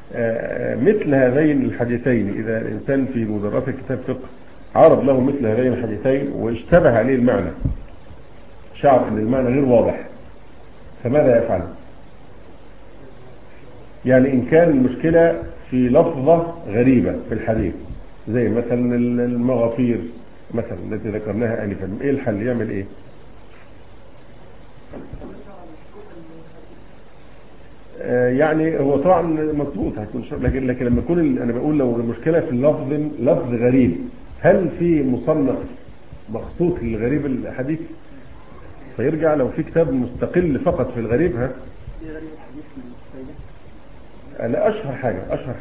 مثل هذين الحديثين إذا الإنسان في مدرسة كتاب فقه عرض له مثل هذين الحديثين واشتبه عليه المعنى شعر أن المعنى غير واضح فماذا يفعل يعني إن كان المشكلة في لفظة غريبة في الحديث زي مثلا المغافير مثلا التي ذكرناها آنفا إيه الحل يعمل إيه يعني هو طبعا مظبوط هيكون لكن لكن لما يكون انا بقول لو المشكله في اللفظ لفظ غريب هل في مصنف مخصوص للغريب الحديث فيرجع لو في كتاب مستقل فقط في الغريب ها لا اشهر حاجه اشهر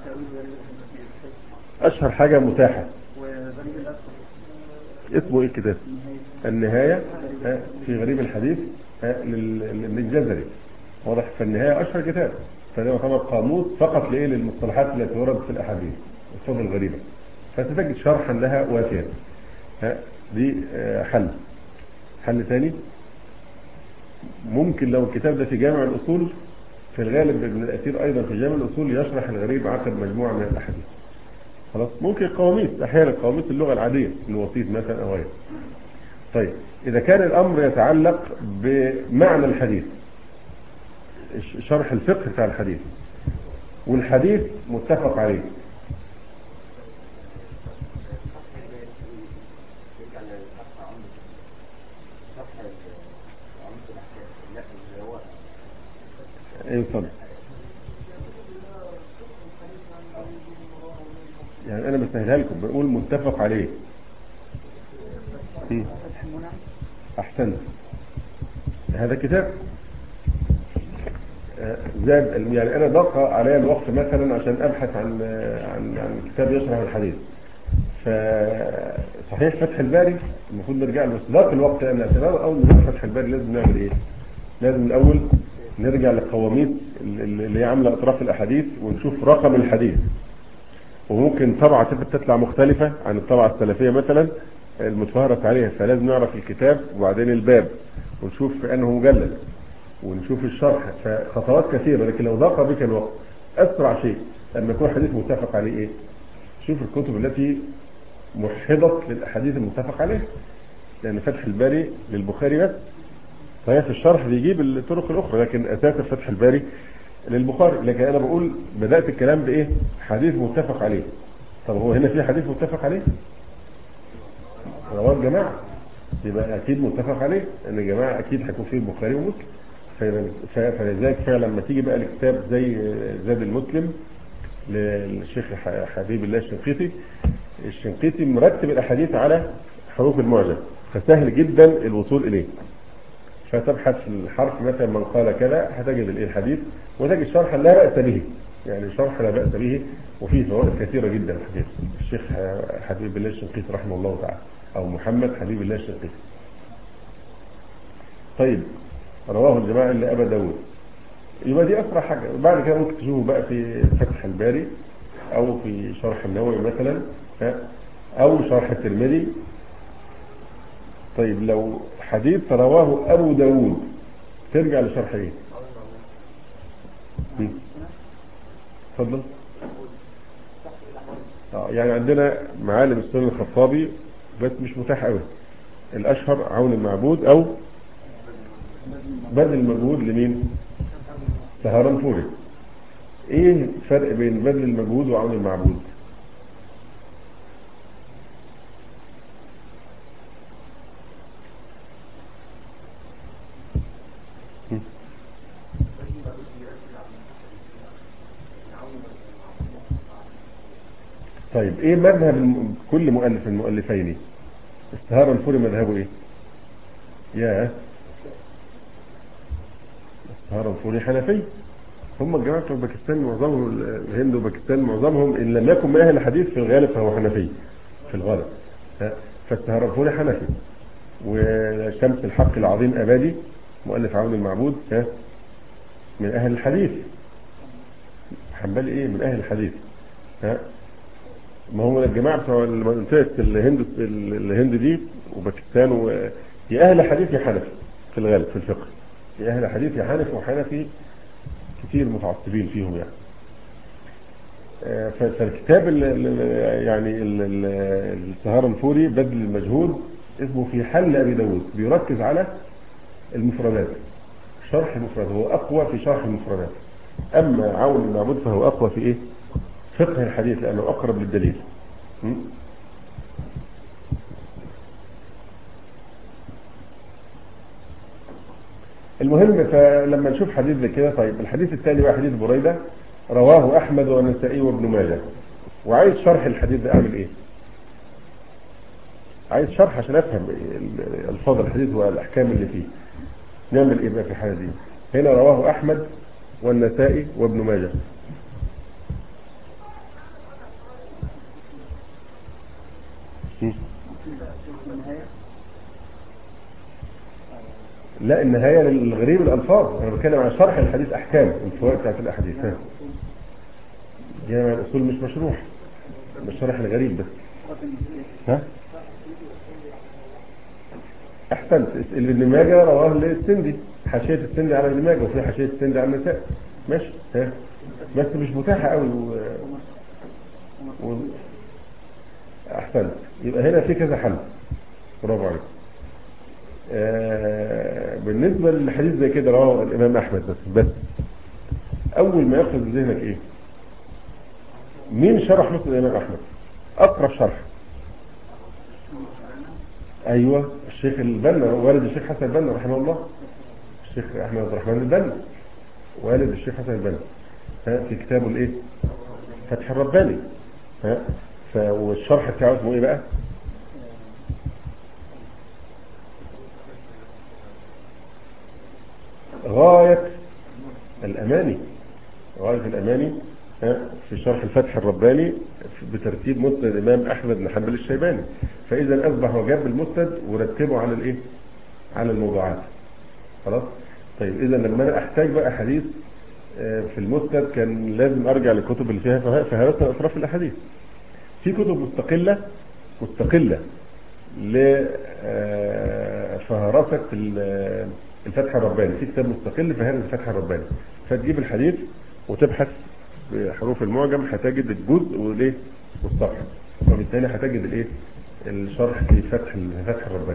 اشهر حاجه متاحه اسمه ايه الكتاب النهايه في غريب الحديث للجزري واضح في النهاية أشهر كتاب فده يعتبر قاموس فقط لإيه للمصطلحات التي وردت في الأحاديث الصفة الغريبة فتجد شرحا لها وافيا دي حل حل ثاني ممكن لو الكتاب ده في جامع الأصول في الغالب ابن الأثير أيضا في جامع الأصول يشرح الغريب عقد مجموعة من الأحاديث خلاص ممكن قواميس أحيانا قواميس اللغة العادية الوسيط مثلا أو غيره طيب إذا كان الأمر يتعلق بمعنى الحديث شرح الفقه بتاع الحديث والحديث متفق عليه ايه اتفضل يعني انا بسهلها لكم بقول متفق عليه احسنت هذا كتاب زاد يعني انا ضاق علي الوقت مثلا عشان ابحث عن عن عن كتاب يشرح الحديث فصحيح فتح الباري المفروض نرجع له بس ضاق الوقت لان اعتبار اول ما فتح الباري لازم نعمل ايه؟ لازم الاول نرجع للقواميس اللي هي عامله اطراف الاحاديث ونشوف رقم الحديث وممكن طبعه تطلع مختلفه عن الطبعه السلفيه مثلا المتفهرس عليها فلازم نعرف الكتاب وبعدين الباب ونشوف في انه مجلد ونشوف الشرح فخطوات كثيرة لكن لو ضاق بك الوقت أسرع شيء لما يكون حديث متفق عليه إيه شوف الكتب التي محضت للأحاديث المتفق عليه لأن فتح الباري للبخاري بس صحيح في الشرح بيجيب الطرق الأخرى لكن أساس فتح الباري للبخاري لكن أنا بقول بدأت الكلام بإيه حديث متفق عليه طب هو هنا في حديث متفق عليه رواه الجماعة يبقى أكيد متفق عليه أن الجماعة أكيد هيكون فيه البخاري ومسلم فلذلك فعلا لما تيجي بقى الكتاب زي زاد المسلم للشيخ حبيب الله الشنقيطي الشنقيطي مرتب الاحاديث على حروف المعجم فسهل جدا الوصول اليه فتبحث في الحرف مثلا من قال كذا هتجد الايه الحديث وتجد شرحا لا باس به يعني شرح لا باس به وفيه فوائد كثيره جدا الحديث الشيخ حبيب الله الشنقيطي رحمه الله تعالى او محمد حبيب الله الشنقيطي طيب رواه الجماعة اللي أبا داود يبقى دي أسرع حاجة بعد كده ممكن تشوفه بقى في فتح الباري أو في شرح النووي مثلا أو شرح الترمذي طيب لو حديث رواه أبو داود ترجع لشرح إيه؟ اتفضل يعني عندنا معالم السنن الخطابي بس مش متاح قوي الأشهر عون المعبود أو بذل المجهود لمين سهران فوري ايه الفرق بين بذل المجهود وعون المعبود طيب ايه مذهب كل مؤلف من المؤلفين استهار الفوري مذهبه ايه يا استهار الفوري حنفي هم الجماعة بتوع باكستان معظمهم الهند وباكستان معظمهم ان لم يكن من اهل الحديث في الغالب فهو حنفي في الغالب فاستهار الفوري حنفي وشمس الحق العظيم ابادي مؤلف عون المعبود من اهل الحديث حنبلي ايه من اهل الحديث ها ما هم الجماعة بتوع منطقة الهند الهند دي وباكستان و... يا أهل حديث يا حنفي في الغالب في الفقه يا أهل حديث يا حنفي وحنفي كتير متعصبين فيهم يعني آه، فالكتاب ال- ال- يعني ال- ال- السهار الفوري بذل المجهود اسمه في حل ابي داود بيركز على المفردات شرح المفردات هو اقوى في شرح المفردات اما عون المعبود فهو اقوى في ايه فقه الحديث لانه اقرب للدليل م? المهم فلما نشوف حديث زي كده طيب الحديث الثاني بقى حديث بريدة رواه أحمد والنسائي وابن ماجه وعايز شرح الحديث ده أعمل إيه؟ عايز شرح عشان أفهم ال- ألفاظ الحديث والأحكام اللي فيه نعمل إيه بقى في الحالة دي؟ هنا رواه أحمد والنسائي وابن ماجه م. لا النهاية للغريب الألفاظ أنا بتكلم عن شرح الحديث أحكام الفوائد بتاعت الأحاديث ها. جامع الأصول مش مشروح مش شرح الغريب بس ها أحسنت ابن ماجه رواه للسندي حاشية السندي على ابن ماجه وفي حاشية السندي على النساء ماشي ها بس مش متاحة قوي و... و... أحسنت يبقى هنا في كذا حل برافو عليك آه، بالنسبة للحديث زي كده رواه الإمام أحمد بس بس أول ما يأخذ ذهنك إيه؟ مين شرح مسلم الإمام أحمد؟ أقرب شرح أيوه الشيخ البنا والد الشيخ حسن البنا رحمه الله الشيخ أحمد عبد الرحمن البنا والد الشيخ حسن البنا ها في كتابه الإيه؟ فتح الرباني ها ف- والشرح بتاعه اسمه إيه بقى؟ غاية الأماني غاية الأماني ها، في شرح الفتح الرباني بترتيب مسند الإمام أحمد بن حنبل الشيباني فإذا أصبح وجاب المسند ورتبه على الإيه؟ على الموضوعات خلاص طيب إذا لما أنا أحتاج بقى حديث آه، في المسند كان لازم أرجع للكتب اللي فيها فه- فهرسة أطراف الأحاديث في كتب مستقلة مستقلة لفهرسة الفتح الرباني في كتاب مستقل في هذا الفتح الرباني فتجيب الحديث وتبحث بحروف المعجم هتجد الجزء والايه والصفحه وبالتالي هتجد الايه الشرح في فتح الفتح الرباني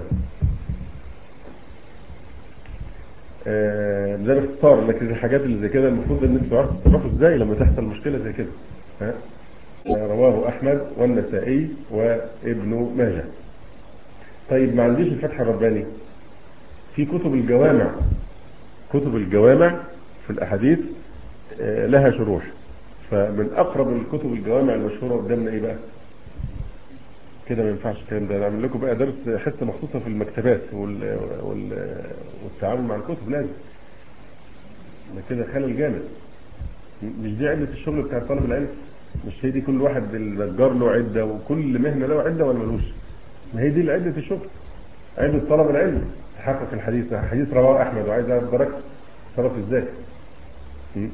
آه، ده باختصار لكن الحاجات اللي زي كده المفروض ان انتوا تعرفوا تتصرفوا ازاي لما تحصل مشكله زي كده ها آه، رواه احمد والنسائي وابن ماجه طيب ما عنديش الفتح الرباني في كتب الجوامع كتب الجوامع في الأحاديث آه، لها شروح فمن أقرب الكتب الجوامع المشهورة قدامنا إيه بقى كده ما ينفعش الكلام ده نعمل لكم بقى درس حته مخصوصة في المكتبات وال... وال... والتعامل مع الكتب لازم ده كده خلل جامد مش دي عدة الشغل بتاع طالب العلم مش هي دي كل واحد النجار له عدة وكل مهنة له عدة ولا ملوش ما هي دي عدة الشغل عدة طلب العلم تحقق الحديث حديث رواه أحمد وعايز أعرف درجته صرف إزاي م?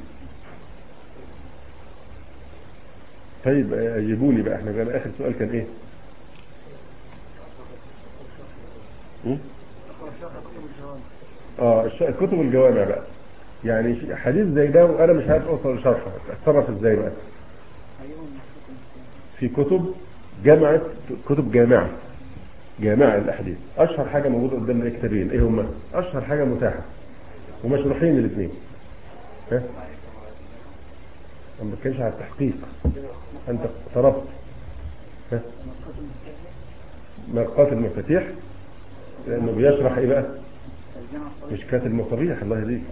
طيب آه، جيبوني بقى احنا بقى آخر سؤال كان إيه م? اه الش- كتب الجوامع بقى يعني ش- حديث زي ده وانا مش عارف اوصل لشرحه اتصرف ازاي بقى في كتب جامعة كتب جامعة جامعة الأحاديث أشهر حاجة موجودة قدامنا إيه كتابين إيه هما أشهر حاجة متاحة ومشروحين الاثنين ها أنا ما بتكلمش على التحقيق أنت اقتربت ها مرقات المفاتيح لأنه بيشرح إيه بقى مش كاتب المصابيح الله يهديك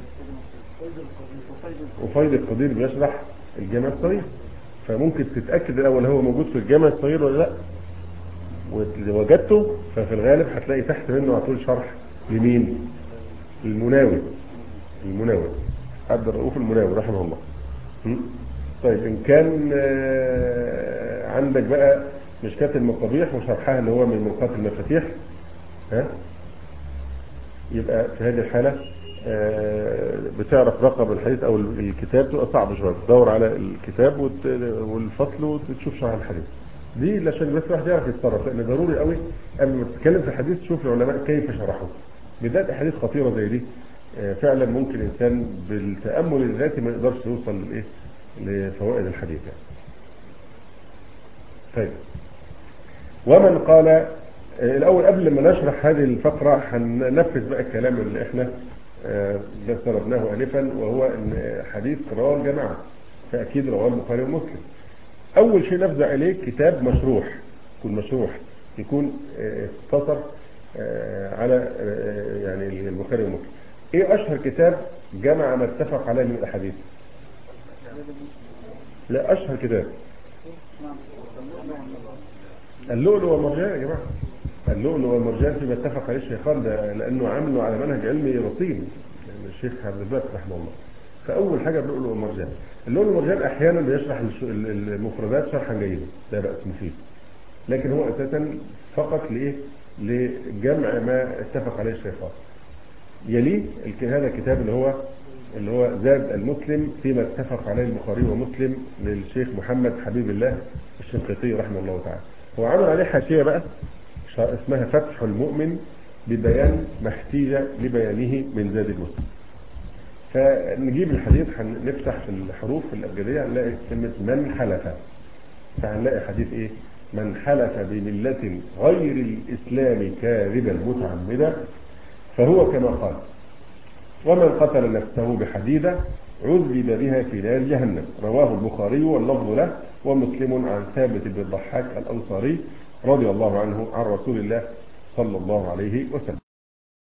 وفيض القدير بيشرح الجامع الصغير فممكن تتأكد الأول هو موجود في الجامع الصغير ولا لا واللي وجدته ففي الغالب هتلاقي تحت منه على طول شرح لمين المناوي المناوي عبد الرؤوف المناوي رحمه الله م? طيب ان كان آه، عندك بقى مشكاة المصابيح وشرحها اللي هو من مرقات المفاتيح ها يبقى في هذه الحالة آه، بتعرف رقم الحديث او الكتاب تبقى صعب شويه تدور على الكتاب وت- والفصل وتشوف شرح الحديث دي عشان بس الواحد يعرف يتصرف لان ضروري قوي قبل ما تتكلم في الحديث تشوف العلماء كيف شرحوه بالذات احاديث خطيره زي دي آه، فعلا ممكن انسان بالتامل الذاتي ما يقدرش يوصل للايه لفوائد الحديث يعني. طيب ومن قال آه، الأول قبل ما نشرح هذه الفقرة هننفذ بقى الكلام اللي احنا آه، ضربناه آنفا وهو ان حديث رواه الجماعة فأكيد رواه البخاري ومسلم أول شيء نفزع إليه كتاب مشروح يكون مشروح يكون آه، اختصر آه، على آه، يعني البخاري ومسلم ايه اشهر كتاب جمع ما اتفق عليه من الاحاديث لا اشهر كتاب اللؤلؤ والمرجان يا جماعه اللؤلؤ والمرجان فيما اتفق عليه الشيخان ده لانه عامله على منهج علمي رصين يعني الشيخ عبد الباقي رحمه الله فاول حاجه اللؤلؤ والمرجان اللؤلؤ والمرجان احيانا بيشرح الش- المفردات شرحا جيدا ده بأس مفيد لكن هو اساسا فقط لايه لجمع ما اتفق عليه الشيخان يليه الك- هذا الكتاب اللي هو اللي هو زاد المسلم فيما اتفق عليه البخاري ومسلم للشيخ محمد حبيب الله الشنقيطي رحمه الله تعالى هو عمل عليه حاشيه بقى شا- اسمها فتح المؤمن ببيان ما احتيج لبيانه من زاد المسلم فنجيب الحديث هنفتح في الحروف الأبجدية هنلاقي كلمة من حلف فهنلاقي حديث ايه من حلف بملة غير الإسلام كاذبا متعمدا فهو كما قال ومن قتل نفسه بحديدة عذب بها في نار جهنم رواه البخاري واللفظ له ومسلم عن ثابت بن الضحاك الأنصاري رضي الله عنه عن رسول الله صلى الله عليه وسلم